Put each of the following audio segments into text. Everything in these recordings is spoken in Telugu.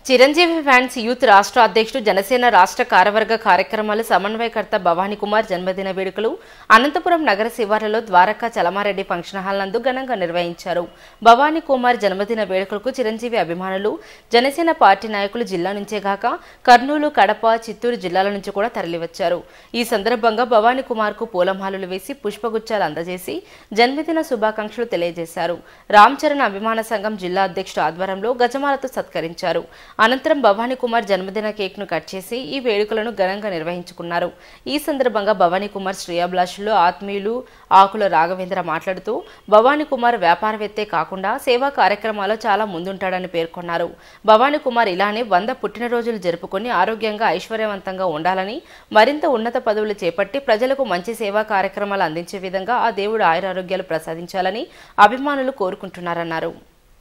చిరంజీవి ఫ్యాన్స్ యూత్ రాష్ట్ర అధ్యక్షుడు జనసేన రాష్ట్ర కార్యవర్గ కార్యక్రమాల సమన్వయకర్త భవానీ కుమార్ జన్మదిన వేడుకలు అనంతపురం నగర శివారులో ద్వారకా చలమారెడ్డి ఫంక్షన్ హాల్ నందు ఘనంగా నిర్వహించారు భవానీ కుమార్ జన్మదిన వేడుకలకు చిరంజీవి అభిమానులు జనసేన పార్టీ నాయకులు జిల్లా నుంచే గాక కర్నూలు కడప చిత్తూరు జిల్లాల నుంచి కూడా తరలివచ్చారు ఈ సందర్భంగా భవానీ కుమార్ కు పూలమాలలు వేసి పుష్పగుచ్చాలు అందజేసి జన్మదిన శుభాకాంక్షలు తెలియజేశారు రామ్ చరణ్ అభిమాన సంఘం జిల్లా అధ్యక్షుడు ఆధ్వర్యంలో గజమాలతో సత్కరించారు అనంతరం భవానీ కుమార్ జన్మదిన కేక్ ను కట్ చేసి ఈ వేడుకలను ఘనంగా నిర్వహించుకున్నారు ఈ సందర్భంగా భవానీ కుమార్ శ్రేయాభిలాషులు ఆత్మీయులు ఆకుల రాఘవేంద్ర మాట్లాడుతూ భవానీ కుమార్ వ్యాపారవేత్తే కాకుండా సేవా కార్యక్రమాల్లో చాలా ముందుంటాడని పేర్కొన్నారు భవానీ కుమార్ ఇలానే వంద పుట్టినరోజులు జరుపుకొని ఆరోగ్యంగా ఐశ్వర్యవంతంగా ఉండాలని మరింత ఉన్నత పదవులు చేపట్టి ప్రజలకు మంచి సేవా కార్యక్రమాలు అందించే విధంగా ఆ దేవుడు ఆయురారోగ్యాలు ప్రసాదించాలని అభిమానులు కోరుకుంటున్నారన్నారు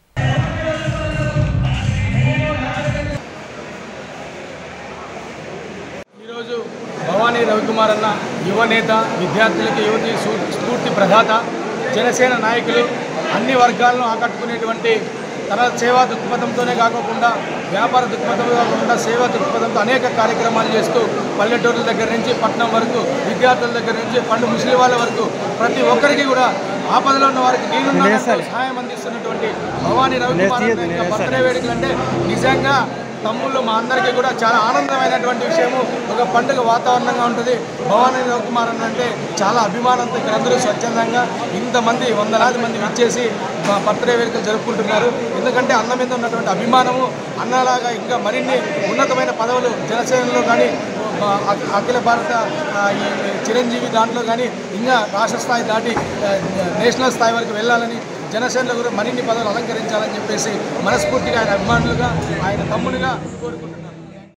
ఈరోజు భవానీ రవికుమార్ అన్న యువ నేత విద్యార్థులకి యువతి స్ఫూ- స్ఫూర్తి ప్రదాత జనసేన నాయకులు అన్ని వర్గాలను ఆకట్టుకునేటువంటి తన సేవా దృక్పథంతోనే కాకుండా వ్యాపార దృక్పథం కాకుండా సేవా దృక్పథంతో అనేక కార్యక్రమాలు చేస్తూ పల్లెటూరుల దగ్గర నుంచి పట్టణం వరకు విద్యార్థుల దగ్గర నుంచి పండు ముస్లిం వాళ్ళ వరకు ప్రతి ఒక్కరికి కూడా ఆపదలో ఉన్న వారికి నేను సహాయం అందిస్తున్నటువంటి భవానీ రవికుమార్ అన్న యొక్క బర్త్డే వేడుకలు అంటే నిజంగా తమ్ముళ్ళు మా అందరికీ కూడా చాలా ఆనందమైనటువంటి విషయము ఒక పండుగ వాతావరణంగా ఉంటుంది భవానీ రవికుమార్ అన్న అంటే చాలా అభిమానంతో ఇక్కడ అందరూ స్వచ్ఛందంగా ఇంతమంది వందలాది మంది విచ్చేసి మా బర్త్డే వేడుకలు జరుపుకుంటున్నారు ఎందుకంటే అన్న మీద ఉన్నటువంటి అభిమానము అన్నలాగా ఇంకా మరిన్ని ఉన్నతమైన పదవులు జనసేనలో కానీ మా అఖ- అఖిల భారత ఆ, ఈ చిరంజీవి దాంట్లో కానీ ఇంకా రాష్ట్ర స్థాయి దాటి ఆ, నేషనల్ స్థాయి వరకు వెళ్ళాలని జనసేనలో కూడా మరిన్ని పదవులు అలంకరించాలని చెప్పేసి మనస్ఫూర్తిగా ఆయన అభిమానులుగా ఆయన తమ్ముడుగా కోరుకుంటున్నాను